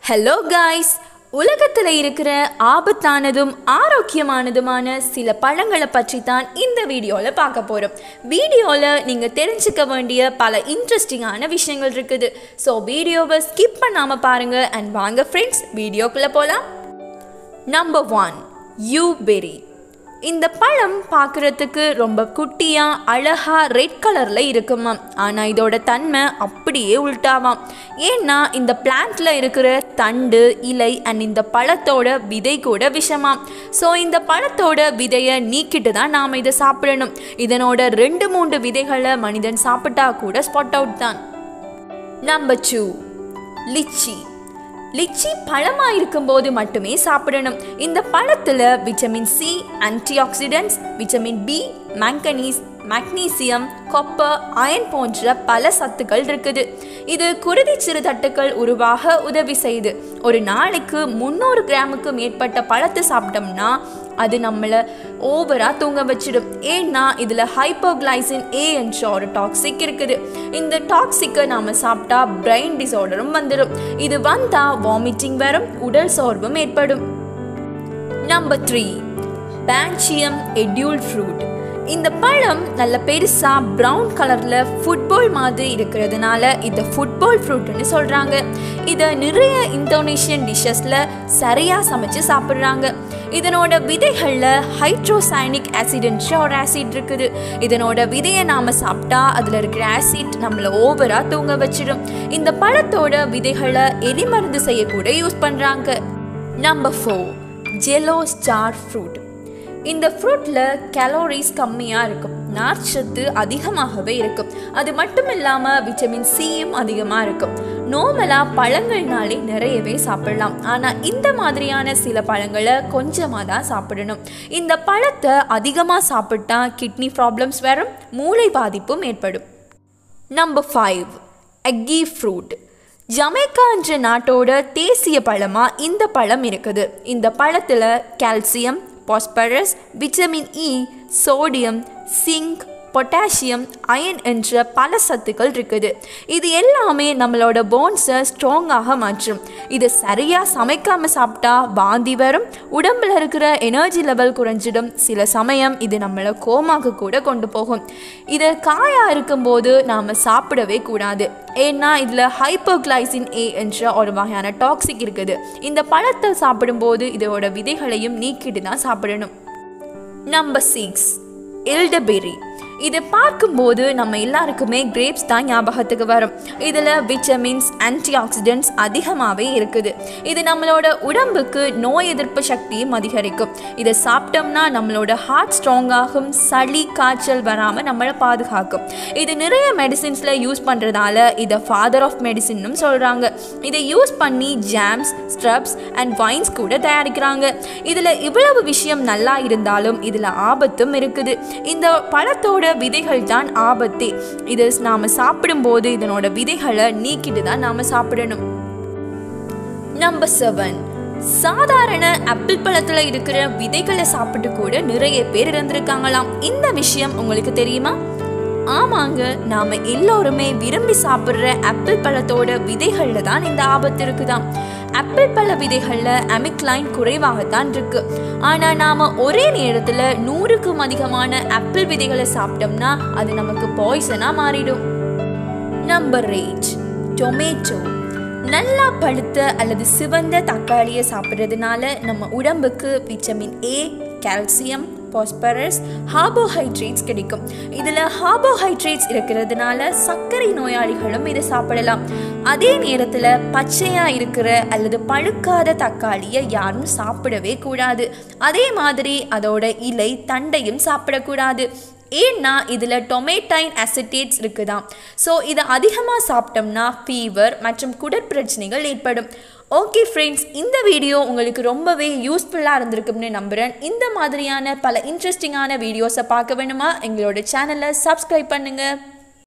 hello guys உலகத்தில் இருக்கிற ஆபத்தானதும் ஆரோக்கியமானதுமான சில பழங்களை பற்றி தான் இந்த வீடியோவில் பார்க்க போகிறோம் வீடியோவில் நீங்கள் தெரிஞ்சுக்க வேண்டிய பல இன்ட்ரெஸ்டிங்கான விஷயங்கள் இருக்குது ஸோ வீடியோவை ஸ்கிப் பண்ணாமல் பாருங்கள் அண்ட் வாங்க ஃப்ரெண்ட்ஸ் வீடியோக்குள்ளே போகலாம் நம்பர் ஒன் யூபெரி இந்த பழம் பார்க்குறதுக்கு ரொம்ப குட்டியாக அழகாக ரெட் கலரில் இருக்குமாம் ஆனால் இதோட தன்மை அப்படியே உள்டாவாம் ஏன்னா இந்த பிளான்ட்ல இருக்கிற தண்டு இலை அண்ட் இந்த பழத்தோட விதை கூட விஷமாம் ஸோ இந்த பழத்தோட விதையை நீக்கிட்டு தான் நாம் இதை சாப்பிடணும் இதனோட ரெண்டு மூன்று விதைகளை மனிதன் சாப்பிட்டா கூட ஸ்பாட் அவுட் தான் நம்பர் டூ லிச்சி லிச்சி பழமாக இருக்கும்போது மட்டுமே சாப்பிடணும் இந்த பழத்தில் vitamin C antioxidants vitamin B manganese magnesium copper iron போன்ற பல சத்துக்கள் இருக்குது இது குருதி சிறுதட்டுக்கள் உருவாக உதவி செய்யுது ஒரு நாளைக்கு முந்நூறு கிராமுக்கு மேற்பட்ட பழத்தை சாப்பிட்டோம்னா அது நம்மளை ஓவராக தூங்க வச்சிடும் ஏன்னா இதில் ஹைப்போகிளைசின் ஏ என்ற ஒரு டாக்ஸிக் இருக்குது இந்த டாக்ஸிக்கை நாம் சாப்பிட்டா பிரெயின் டிசார்டரும் வந்துடும் இது வந்தால் வாமிட்டிங் வரும் உடல் சோர்வும் ஏற்படும் நம்பர் த்ரீ பேன்சியம் எட்யூல் ஃப்ரூட் இந்த பழம் நல்ல பெருசாக ப்ரௌன் கலரில் ஃபுட்பால் மாதிரி இருக்கிறதுனால இதை ஃபுட்பால் ஃப்ரூட்னு சொல்கிறாங்க இதை நிறைய இந்தோனேஷியன் டிஷ்ஷஸில் சரியாக சமைச்சு சாப்பிட்றாங்க இதனோட விதைகளில் ஹைட்ரோசைனிக் ஆசிட்ன்ற ஒரு ஆசிட் இருக்குது இதனோட விதையை நாம் சாப்பிட்டா அதில் இருக்கிற ஆசிட் நம்மளை ஓவராக தூங்க வச்சிடும் இந்த பழத்தோட விதைகளை எரிமருந்து செய்யக்கூட யூஸ் பண்ணுறாங்க number four yellow star fruit இந்த ஃப்ரூட்டில் கேலோரிஸ் கம்மியாக இருக்கும் நார்ச்சத்து அதிகமாகவே இருக்கும் அது மட்டும் இல்லாமல் விட்டமின் சியும் அதிகமாக இருக்கும் நோமலாக பழங்கள்னாலே நிறையவே சாப்பிடலாம் ஆனால் இந்த மாதிரியான சில பழங்களை கொஞ்சமாக தான் சாப்பிடணும் இந்த பழத்தை அதிகமாக சாப்பிட்டா கிட்னி ப்ராப்ளம்ஸ் வரும் மூளை பாதிப்பும் ஏற்படும் number five ackee fruit Jamaica என்ற நாட்டோட தேசிய பழமாக இந்த பழம் இருக்குது இந்த பழத்தில் calcium phosphorus vitamin E sodium zinc potassium iron என்ற பல சத்துக்கள் இருக்குது இது எல்லாமே நம்மளோட போன்ஸை ஸ்ட்ராங்காக மாற்றும் இது சரியாக சமைக்காமல் சாப்பிட்டா வாந்தி வரும் உடம்பில் இருக்கிற எனர்ஜி லெவல் குறைஞ்சிடும் சில சமயம் இது நம்மளை கோமாக்கு கூட கொண்டு போகும் இது காயாக இருக்கும்போது நாம் சாப்பிடவே கூடாது ஏன்னா இதில் ஹைப்போக்ளைசின் ஏ என்ற ஒரு வகையான டாக்ஸிக் இருக்குது இந்த பழத்தை சாப்பிடும்போது இதோட விதைகளையும் நீக்கிட்டு தான் சாப்பிடணும் நம்பர் சிக்ஸ் எல்டபெரி இதை பார்க்கும்போது நம்ம எல்லாருக்குமே கிரேப்ஸ் தான் ஞாபகத்துக்கு வரும் இதில் விட்டமின்ஸ் ஆன்டி ஆக்சிடென்ட்ஸ் அதிகமாகவே இருக்குது இது நம்மளோட உடம்புக்கு நோய் எதிர்ப்பு சக்தியும் அதிகரிக்கும் இதை சாப்பிட்டோம்னா நம்மளோட ஹார்ட் ஸ்ட்ராங்காகும் சளி காய்ச்சல் வராமல் நம்மளை பாதுகாக்கும் இது நிறைய மெடிசின்ஸில் யூஸ் பண்ணுறதால இதை ஃபாதர் ஆஃப் மெடிசின்னும் சொல்கிறாங்க இதை யூஸ் பண்ணி ஜாம்ஸ் ஸ்ட்ரப்ஸ் அண்ட் வைன்ஸ் கூட தயாரிக்கிறாங்க இதில் இவ்வளவு விஷயம் நல்லா இருந்தாலும் இதில் ஆபத்தும் இருக்குது இந்த பழத்தோட விதைகள் தான் ஆபத்தே இது நாம சாப்பிடும்போது இதனோட விதைகளை நீக்கிட்டு தான் நாம சாப்பிடணும் நம்பர் செவன் சாதாரண ஆப்பிள் பழத்துல இருக்கிற விதைகளை சாப்பிட்டு கூட நிறைய பேர் இருந்திருக்காங்களாம் இந்த விஷயம் உங்களுக்கு தெரியுமா ஆமாங்க நாம எல்லோருமே விரும்பி சாப்பிட்ற ஆப்பிள் பழத்தோட விதைகள்ல தான் இந்த ஆபத்து இருக்குதாம் ஆப்பிள் பழ விதைகளில் அமிக்லைன் குறைவாகத்தான் இருக்கு ஆனால் நாம் ஒரே நேரத்தில் நூறுக்கும் அதிகமான ஆப்பிள் விதைகளை சாப்பிட்டோம்னா அது நமக்கு பாய்சனாக மாறிடும் நம்பர் எயிட் டொமேட்டோ நல்லா பழுத்த அல்லது சிவந்த தக்காளியை சாப்பிட்றதுனால நம்ம உடம்புக்கு vitamin A calcium phosphorus carbohydrates கிடைக்கும் இதில் கார்போஹைட்ரேட்ஸ் இருக்கிறதுனால சர்க்கரை நோயாளிகளும் இதை சாப்பிடலாம் அதே நேரத்தில் பச்சையாக இருக்கிற அல்லது பழுக்காத தக்காளியை யாரும் சாப்பிடவே கூடாது அதே மாதிரி அதோட இலை தண்டையும் சாப்பிடக்கூடாது ஏன்னா இதில் டொமேட்டைன் அசிட்டேட்ஸ் இருக்குதாம் ஸோ இதை அதிகமாக சாப்பிட்டோம்னா ஃபீவர் மற்றும் குடற்பிரச்சனைகள் ஏற்படும் ஓகே ஃப்ரெண்ட்ஸ் இந்த வீடியோ உங்களுக்கு ரொம்பவே யூஸ்ஃபுல்லாக இருந்திருக்கும்னு நம்புகிறேன் இந்த மாதிரியான பல இன்ட்ரெஸ்டிங்கான வீடியோஸை பார்க்க வேணுமா எங்களோட சேனலை சப்ஸ்கிரைப் பண்ணுங்கள்